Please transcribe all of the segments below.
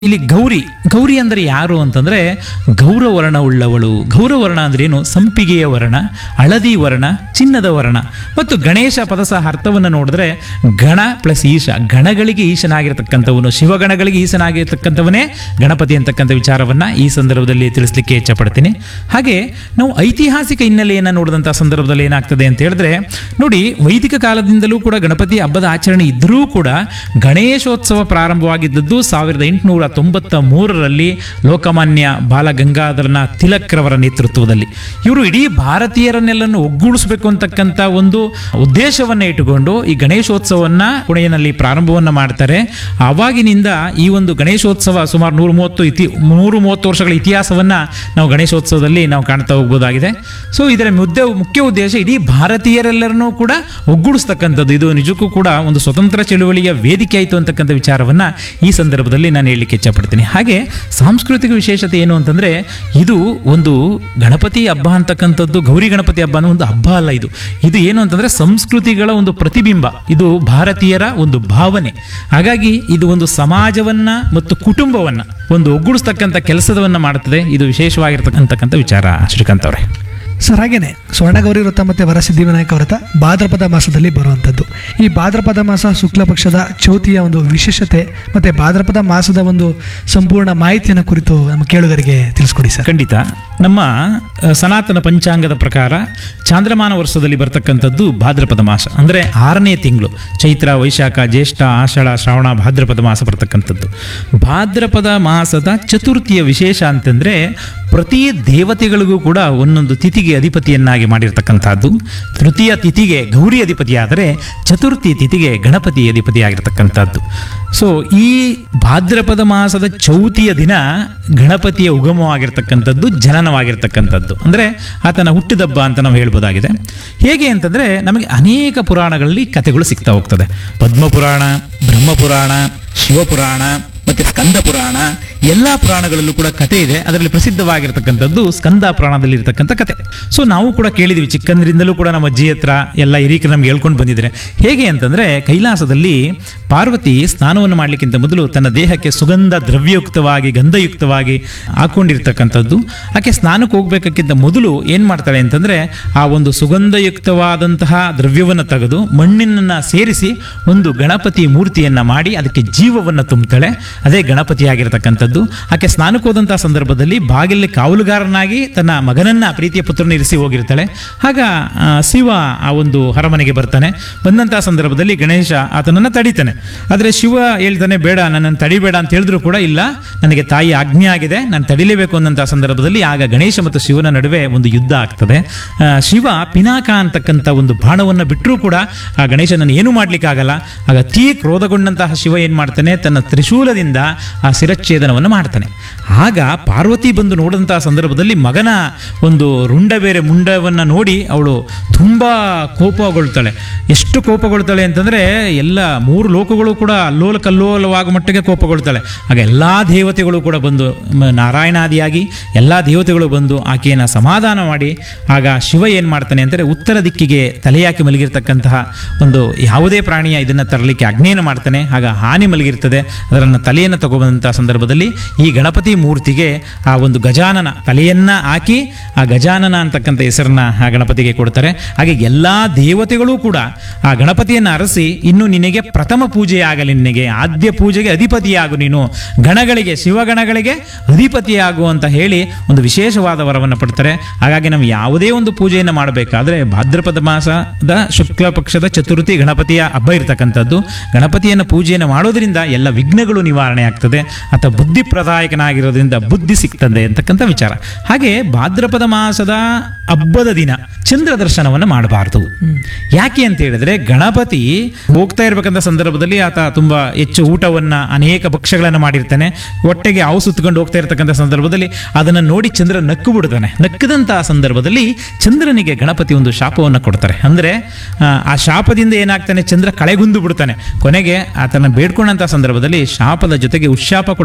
ಇಲ್ಲಿ ಗೌರಿ ಗೌರಿ ಅಂದರೆ ಯಾರು ಅಂತಂದ್ರೆ ಗೌರವರ್ಣ ಉಳ್ಳವಳು ಗೌರವರ್ಣ ಅಂದ್ರೆ ಏನು ಸಂಪಿಗೆಯ ವರ್ಣ ಹಳದಿ ವರ್ಣ ಚಿನ್ನದ ವರ್ಣ ಮತ್ತು ಗಣೇಶ ಪದ ಸಹ ಅರ್ಥವನ್ನು ನೋಡಿದ್ರೆ ಗಣ ಪ್ಲಸ್ ಈಶ ಗಣಗಳಿಗೆ ಈಶನಾಗಿರ್ತಕ್ಕಂಥವನು ಶಿವಗಣಗಳಿಗೆ ಈಶನಾಗಿರ್ತಕ್ಕಂಥವನೇ ಗಣಪತಿ ಅಂತಕ್ಕಂಥ ವಿಚಾರವನ್ನ ಈ ಸಂದರ್ಭದಲ್ಲಿ ತಿಳಿಸ್ಲಿಕ್ಕೆ ಇಚ್ಛಪಡ್ತೀನಿ ಹಾಗೆ ನಾವು ಐತಿಹಾಸಿಕ ಹಿನ್ನೆಲೆಯನ್ನು ನೋಡಿದಂಥ ಸಂದರ್ಭದಲ್ಲಿ ಏನಾಗ್ತದೆ ಅಂತ ಹೇಳಿದ್ರೆ ನೋಡಿ ವೈದಿಕ ಕಾಲದಿಂದಲೂ ಕೂಡ ಗಣಪತಿ ಹಬ್ಬದ ಆಚರಣೆ ಇದ್ದರೂ ಕೂಡ ಗಣೇಶೋತ್ಸವ ಪ್ರಾರಂಭವಾಗಿದ್ದದ್ದು ಸಾವಿರದ ಎಂಟುನೂರ ತೊಂಬತ್ತ ಮೂರರಲ್ಲಿ ಲೋಕಮಾನ್ಯ ಬಾಲಗಂಗಾಧರನ ತಿಲಕ್ರವರ ನೇತೃತ್ವದಲ್ಲಿ ಇವರು ಇಡೀ ಭಾರತೀಯರನ್ನೆಲ್ಲನ್ನು ಒಗ್ಗೂಡಿಸಬೇಕು ಅಂತಕ್ಕಂಥ ಒಂದು ಉದ್ದೇಶವನ್ನ ಇಟ್ಟುಕೊಂಡು ಈ ಗಣೇಶೋತ್ಸವನ್ನ ಪುಣೆಯಲ್ಲಿ ಪ್ರಾರಂಭವನ್ನ ಮಾಡ್ತಾರೆ ಆವಾಗಿನಿಂದ ಈ ಒಂದು ಗಣೇಶೋತ್ಸವ ಸುಮಾರು ನೂರ ಮೂವತ್ತು ಇತಿ ನೂರು ಮೂವತ್ತು ವರ್ಷಗಳ ಇತಿಹಾಸವನ್ನ ನಾವು ಗಣೇಶೋತ್ಸವದಲ್ಲಿ ನಾವು ಕಾಣ್ತಾ ಹೋಗ್ಬೋದಾಗಿದೆ ಸೊ ಇದರ ಮುದ್ದೆ ಮುಖ್ಯ ಉದ್ದೇಶ ಇಡೀ ಭಾರತೀಯರೆಲ್ಲರನ್ನೂ ಕೂಡ ಒಗ್ಗೂಡಿಸ್ತಕ್ಕಂಥದ್ದು ಇದು ನಿಜಕ್ಕೂ ಕೂಡ ಒಂದು ಸ್ವತಂತ್ರ ಚಳುವಳಿಯ ವೇದಿಕೆ ಆಯಿತು ಅಂತಕ್ಕಂಥ ವಿಚಾರವನ್ನ ಈ ಸಂದರ್ಭದಲ್ಲಿ ನಾನು ಹೇಳಲಿಕ್ಕೆ ಇಚ್ಛಪಡ್ತೀನಿ ಹಾಗೆ ಸಾಂಸ್ಕೃತಿಕ ವಿಶೇಷತೆ ಏನು ಅಂತಂದ್ರೆ ಇದು ಒಂದು ಗಣಪತಿ ಹಬ್ಬ ಅಂತಕ್ಕಂಥದ್ದು ಗೌರಿ ಗಣಪತಿ ಹಬ್ಬ ಅನ್ನೋ ಒಂದು ಹಬ್ಬ ಅಲ್ಲ ಇದು ಇದು ಏನು ಅಂತಂದ್ರೆ ಸಂಸ್ಕೃತಿಗಳ ಒಂದು ಪ್ರತಿಬಿಂಬ ಇದು ಭಾರತೀಯರ ಒಂದು ಭಾವನೆ ಹಾಗಾಗಿ ಇದು ಒಂದು ಸಮಾಜವನ್ನ ಮತ್ತು ಕುಟುಂಬವನ್ನ ಒಂದು ಒಗ್ಗೂಡಿಸ್ತಕ್ಕಂಥ ಕೆಲಸವನ್ನ ಮಾಡುತ್ತದೆ ಇದು ವಿಶೇಷವಾಗಿರ್ತಕ್ಕಂಥ ವಿಚಾರ ಶ್ರೀಕಾಂತ್ ಅವರೇ ಸರ್ ಹಾಗೇನೆ ಸ್ವರ್ಣಗೌರಿ ವ್ರತ ಮತ್ತು ವರಸಿದ್ಧಿ ವಿನಾಯಕ ವ್ರತ ಭಾದ್ರಪದ ಮಾಸದಲ್ಲಿ ಬರುವಂಥದ್ದು ಈ ಭಾದ್ರಪದ ಮಾಸ ಶುಕ್ಲ ಪಕ್ಷದ ಚೌತಿಯ ಒಂದು ವಿಶೇಷತೆ ಮತ್ತು ಭಾದ್ರಪದ ಮಾಸದ ಒಂದು ಸಂಪೂರ್ಣ ಮಾಹಿತಿಯನ್ನು ಕುರಿತು ನಮ್ಮ ಕೇಳುಗರಿಗೆ ತಿಳಿಸ್ಕೊಡಿ ಸರ್ ಖಂಡಿತ ನಮ್ಮ ಅ, ಸನಾತನ ಪಂಚಾಂಗದ ಪ್ರಕಾರ ಚಾಂದ್ರಮಾನ ವರ್ಷದಲ್ಲಿ ಬರ್ತಕ್ಕಂಥದ್ದು ಭಾದ್ರಪದ ಮಾಸ ಅಂದರೆ ಆರನೇ ತಿಂಗಳು ಚೈತ್ರ ವೈಶಾಖ ಜ್ಯೇಷ್ಠ ಆಷಾಢ ಶ್ರಾವಣ ಭಾದ್ರಪದ ಮಾಸ ಬರ್ತಕ್ಕಂಥದ್ದು ಭಾದ್ರಪದ ಮಾಸದ ಚತುರ್ಥಿಯ ವಿಶೇಷ ಅಂತಂದರೆ ಪ್ರತಿ ದೇವತೆಗಳಿಗೂ ಕೂಡ ಒಂದೊಂದು ತಿಥಿಗೆ ಅಧಿಪತಿಯನ್ನಾಗಿ ಮಾಡಿರ್ತಕ್ಕಂಥದ್ದು ತೃತೀಯ ತಿಥಿಗೆ ಗೌರಿ ಅಧಿಪತಿಯಾದರೆ ಚತುರ್ಥಿ ತಿಥಿಗೆ ಗಣಪತಿ ಅಧಿಪತಿಯಾಗಿರ್ತಕ್ಕಂಥದ್ದು ಸೊ ಈ ಭಾದ್ರಪದ ಮಾಸದ ಚೌತಿಯ ದಿನ ಗಣಪತಿಯ ಉಗಮವಾಗಿರ್ತಕ್ಕಂಥದ್ದು ಜನನವಾಗಿರ್ತಕ್ಕಂಥದ್ದು ಅಂದರೆ ಆತನ ಹುಟ್ಟಿದಬ್ಬ ಅಂತ ನಾವು ಹೇಳ್ಬೋದಾಗಿದೆ ಹೇಗೆ ಅಂತಂದರೆ ನಮಗೆ ಅನೇಕ ಪುರಾಣಗಳಲ್ಲಿ ಕಥೆಗಳು ಸಿಗ್ತಾ ಹೋಗ್ತದೆ ಪದ್ಮಪುರಾಣ ಬ್ರಹ್ಮಪುರಾಣ ಶಿವಪುರಾಣ ಮತ್ತೆ ಸ್ಕಂದ ಪುರಾಣ ಎಲ್ಲ ಪುರಾಣಗಳಲ್ಲೂ ಕೂಡ ಕತೆ ಇದೆ ಅದರಲ್ಲಿ ಪ್ರಸಿದ್ಧವಾಗಿರ್ತಕ್ಕಂಥದ್ದು ಸ್ಕಂದ ಪುರಾಣದಲ್ಲಿ ಇರತಕ್ಕಂಥ ಕತೆ ಸೊ ನಾವು ಕೂಡ ಕೇಳಿದ್ವಿ ಚಿಕ್ಕಂದ್ರಿಂದಲೂ ಕೂಡ ನಮ್ಮ ಅಜ್ಜಿ ಹತ್ರ ಎಲ್ಲ ಹಿರೀಕರು ನಮ್ಗೆ ಹೇಳ್ಕೊಂಡು ಬಂದಿದ್ದಾರೆ ಹೇಗೆ ಅಂತಂದ್ರೆ ಕೈಲಾಸದಲ್ಲಿ ಪಾರ್ವತಿ ಸ್ನಾನವನ್ನು ಮಾಡಲಿಕ್ಕಿಂತ ಮೊದಲು ತನ್ನ ದೇಹಕ್ಕೆ ಸುಗಂಧ ದ್ರವ್ಯಯುಕ್ತವಾಗಿ ಗಂಧಯುಕ್ತವಾಗಿ ಹಾಕೊಂಡಿರ್ತಕ್ಕಂಥದ್ದು ಆಕೆ ಸ್ನಾನಕ್ಕೆ ಹೋಗ್ಬೇಕಕ್ಕಿಂತ ಮೊದಲು ಏನು ಮಾಡ್ತಾಳೆ ಅಂತಂದ್ರೆ ಆ ಒಂದು ಸುಗಂಧಯುಕ್ತವಾದಂತಹ ದ್ರವ್ಯವನ್ನು ತೆಗೆದು ಮಣ್ಣಿನನ್ನ ಸೇರಿಸಿ ಒಂದು ಗಣಪತಿ ಮೂರ್ತಿಯನ್ನ ಮಾಡಿ ಅದಕ್ಕೆ ಜೀವವನ್ನು ತುಂಬುತ್ತಾಳೆ ಅದೇ ಗಣಪತಿಯಾಗಿರ್ತಕ್ಕಂಥದ್ದು ಆಕೆ ಸ್ನಾನಕ್ಕೆ ಹೋದಂತಹ ಸಂದರ್ಭದಲ್ಲಿ ಬಾಗಿಲಲ್ಲಿ ಕಾವಲುಗಾರನಾಗಿ ತನ್ನ ಮಗನನ್ನ ಪ್ರೀತಿಯ ಪುತ್ರನ ಇರಿಸಿ ಹೋಗಿರ್ತಾಳೆ ಆಗ ಆ, ಶಿವ ಆ ಒಂದು ಅರಮನೆಗೆ ಬರ್ತಾನೆ ಬಂದಂತಹ ಸಂದರ್ಭದಲ್ಲಿ ಗಣೇಶ ಆತನನ್ನ ತಡಿತಾನೆ ಆದರೆ ಶಿವ ಹೇಳ್ತಾನೆ ಬೇಡ ನನ್ನನ್ನು ತಡಿಬೇಡ ಅಂತ ಹೇಳಿದ್ರು ಕೂಡ ಇಲ್ಲ ನನಗೆ ತಾಯಿ ಆಜ್ಞೆ ಆಗಿದೆ ನಾನು ತಡಿಲೇಬೇಕು ಅನ್ನಂತಹ ಸಂದರ್ಭದಲ್ಲಿ ಆಗ ಗಣೇಶ ಮತ್ತು ಶಿವನ ನಡುವೆ ಒಂದು ಯುದ್ಧ ಆಗ್ತದೆ ಆ, ಶಿವ ಪಿನಾಕ ಅಂತಕ್ಕಂಥ ಒಂದು ಬಾಣವನ್ನು ಬಿಟ್ಟರೂ ಕೂಡ ಆ ಗಣೇಶನನ್ನು ಏನು ಮಾಡ್ಲಿಕ್ಕಾಗಲ್ಲ ಆಗ ಅತೀ ಕ್ರೋಧಗೊಂಡಂತಹ ಶಿವ ಏನು ಮಾಡ್ತಾನೆ ತನ್ನ ತ್ರಿಶೂಲದಿಂದ ಆ ಶಿರಚ್ಛೇದನವನ್ನು ಮಾಡ್ತಾನೆ ಆಗ ಪಾರ್ವತಿ ಬಂದು ನೋಡಿದಂತಹ ಸಂದರ್ಭದಲ್ಲಿ ಮಗನ ಒಂದು ರುಂಡ ಬೇರೆ ಮುಂಡವನ್ನು ನೋಡಿ ಅವಳು ತುಂಬ ಕೋಪಗೊಳ್ತಾಳೆ ಎಷ್ಟು ಕೋಪಗೊಳ್ತಾಳೆ ಅಂತಂದರೆ ಎಲ್ಲ ಮೂರು ಲೋಕಗಳು ಕೂಡ ಅಲ್ಲೋಲ ಕಲ್ಲೋಲವಾಗುವ ಮಟ್ಟಿಗೆ ಕೋಪಗೊಳ್ತಾಳೆ ಆಗ ಎಲ್ಲ ದೇವತೆಗಳು ಕೂಡ ಬಂದು ಮ- ನಾರಾಯಣಾದಿಯಾಗಿ ಎಲ್ಲ ದೇವತೆಗಳು ಬಂದು ಆಕೆಯನ್ನು ಸಮಾಧಾನ ಮಾಡಿ ಆಗ ಶಿವ ಏನು ಮಾಡ್ತಾನೆ ಅಂದರೆ ಉತ್ತರ ದಿಕ್ಕಿಗೆ ತಲೆಯಾಕಿ ಮಲಗಿರ್ತಕ್ಕಂತಹ ಒಂದು ಯಾವುದೇ ಪ್ರಾಣಿಯ ಇದನ್ನು ತರಲಿಕ್ಕೆ ಆಜ್ಞೆಯನ್ನು ಮಾಡ್ತಾನೆ ಆಗ ಹಾನಿ ಮಲಗಿರ್ತದೆ ಅದರನ್ನು ತಲೆಯನ್ನು ತಗೊಬಂದಂತಹ ಸಂದರ್ಭದಲ್ಲಿ ಈ ಗಣಪತಿ ಮೂರ್ತಿಗೆ ಆ ಒಂದು ಗಜಾನನ ತಲೆಯನ್ನ ಹಾಕಿ ಆ ಗಜಾನನ ಅಂತಕ್ಕಂಥ ಹೆಸರನ್ನ ಆ ಗಣಪತಿಗೆ ಕೊಡ್ತಾರೆ ಹಾಗೆ ಎಲ್ಲ ದೇವತೆಗಳು ಕೂಡ ಆ ಗಣಪತಿಯನ್ನು ಅರಸಿ ಇನ್ನು ನಿನಗೆ ಪ್ರಥಮ ಪೂಜೆ ಆಗಲಿ ನಿನಗೆ ಆದ್ಯ ಪೂಜೆಗೆ ಅಧಿಪತಿಯಾಗು ನೀನು ಗಣಗಳಿಗೆ ಶಿವಗಣಗಳಿಗೆ ಅಧಿಪತಿಯಾಗು ಅಂತ ಹೇಳಿ ಒಂದು ವಿಶೇಷವಾದ ವರವನ್ನು ಪಡ್ತಾರೆ ಹಾಗಾಗಿ ನಾವು ಯಾವುದೇ ಒಂದು ಪೂಜೆಯನ್ನು ಮಾಡಬೇಕಾದ್ರೆ ಭಾದ್ರಪದ ಮಾಸದ ಶುಕ್ಲ ಪಕ್ಷದ ಚತುರ್ಥಿ ಗಣಪತಿಯ ಹಬ್ಬ ಇರತಕ್ಕಂಥದ್ದು ಗಣಪತಿಯನ್ನು ಪೂಜೆಯನ್ನು ಮಾಡೋದ್ರಿಂದ ಎಲ್ಲ ವಿಘ್ನಗಳು ನಿವಾರಣೆ ಆಗ್ತದೆ ಅಥವಾ ಬುದ್ಧಿಪ್ರದಾಯಕನಾಗಿರೋದ್ರಿಂದ ಬುದ್ಧಿ ಸಿಗ್ತದೆ ಅಂತಕ್ಕಂಥ ವಿಚಾರ ಹಾಗೆ ಭಾದ್ರಪದ ಮಾಸದ ಹಬ್ಬದ ದಿನ ಚಂದ್ರ ದರ್ಶನವನ್ನು ಮಾಡಬಾರ್ದು ಯಾಕೆ ಅಂತ ಹೇಳಿದ್ರೆ ಗಣಪತಿ ಹೋಗ್ತಾ ಇರಬೇಕಂತ ಸಂದರ್ಭದಲ್ಲಿ ಆತ ತುಂಬಾ ಹೆಚ್ಚು ಊಟವನ್ನ ಅನೇಕ ಭಕ್ಷ್ಯಗಳನ್ನು ಮಾಡಿರ್ತಾನೆ ಹೊಟ್ಟೆಗೆ ಹಾವು ಸುತ್ತಕೊಂಡು ಹೋಗ್ತಾ ಇರತಕ್ಕಂಥ ಸಂದರ್ಭದಲ್ಲಿ ಅದನ್ನು ನೋಡಿ ಚಂದ್ರ ನಕ್ಕು ಬಿಡ್ತಾನೆ ನಕ್ಕದಂತಹ ಸಂದರ್ಭದಲ್ಲಿ ಚಂದ್ರನಿಗೆ ಗಣಪತಿ ಒಂದು ಶಾಪವನ್ನು ಕೊಡ್ತಾರೆ ಅಂದ್ರೆ ಆ, ಆ ಶಾಪದಿಂದ ಏನಾಗ್ತಾನೆ ಚಂದ್ರ ಕಳೆಗುಂದು ಬಿಡ್ತಾನೆ ಕೊನೆಗೆ ಆತನ ಬೇಡ್ಕೊಂಡಂತಹ ಸಂದರ್ಭದಲ್ಲಿ ಶಾಪದ ಜೊತೆಗೆ ಉಶಾಪ ಕೂಡ ಕೊಡ್ತಾರೆ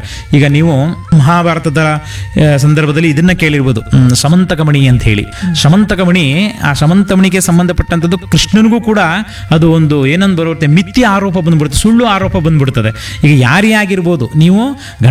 ಈಗ ನೀವು ಮಹಾಭಾರತದ ಆ, ಸಂದರ್ಭದಲ್ಲಿ ಇದನ್ನ ಕೇಳಿರ್ಬೋದು ಹ್ಮ್, ಸಮಂತಕಮಣಿ ಅಂತ ಹೇಳಿ ಸಮಂತಕಮಣಿ ಆ ಸಮಂತಮಣಿಗೆ ಸಂಬಂಧಪಟ್ಟಂಥದ್ದು ಕೃಷ್ಣನಿಗೂ ಕೂಡ ಅದು ಒಂದು ಏನಂದು ಬರುತ್ತೆ ಮಿಥ್ಯ ಆರೋಪ ಬಂದ್ಬಿಡುತ್ತೆ ಸುಳ್ಳು ಆರೋಪ ಬಂದ್ಬಿಡ್ತದೆ ಈಗ ಯಾರೇ ಆಗಿರ್ಬೋದು ನೀವು